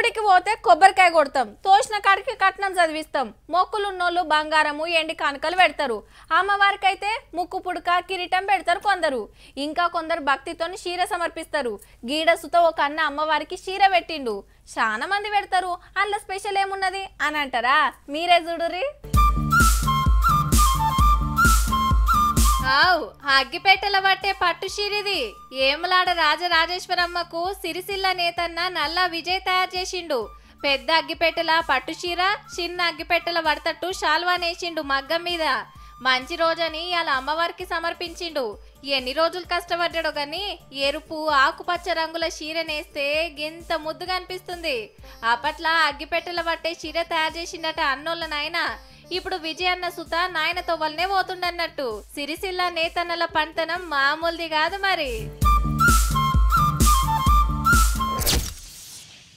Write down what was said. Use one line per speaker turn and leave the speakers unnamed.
గుడికి పోతే కొబ్బరికాయ కొడతాం తోసిన కాడికి కట్నం చదివిస్తాం మొక్కులు ఉన్నోళ్ళు బంగారము ఎండి కానుకలు పెడతారు అమ్మవారికి అయితే ముక్కు పుడక కిరీటం పెడతారు కొందరు ఇంకా కొందరు భక్తితో చీర సమర్పిస్తారు గీడసుతో ఒక అన్న అమ్మవారికి చీర పెట్టిండు చాలా మంది పెడతారు అందులో స్పెషల్ ఏమున్నది అని అంటారా మీరే చూడుర్రి
ఆవ్ అగ్గిపెట్టెల పట్టే పట్టు షిరిది ఏమలాడ రాజరాజేశ్వరమ్మకు సిరిసిల్ల నేతన్న నల్ల విజయ్ తయారు చేసిండు పెద్ద అగ్గిపెట్టెల పట్టు చీర చిన్న అగ్గిపెట్టెల వడతట్టు శాల్వా నేసిండు మగ్గం మీద మంచి రోజని అలా అమ్మవారికి సమర్పించిండు ఎన్ని రోజులు కష్టపడ్డాడో గాని ఎరుపు ఆకుపచ్చ రంగుల చీర నేస్తే గింత ముద్దుగా అనిపిస్తుంది అప్పట్లా అగ్గిపెట్టెల పట్టే చీర తయారు చేసిండట అన్నోళ్ళ నాయన ఇప్పుడు విజయ్ అన్న సుత నాయనతో వల్లనే పోతుండన్నట్టు సిరిసిల్ల నేతన్నల పంటనం మామూలుది కాదు మరి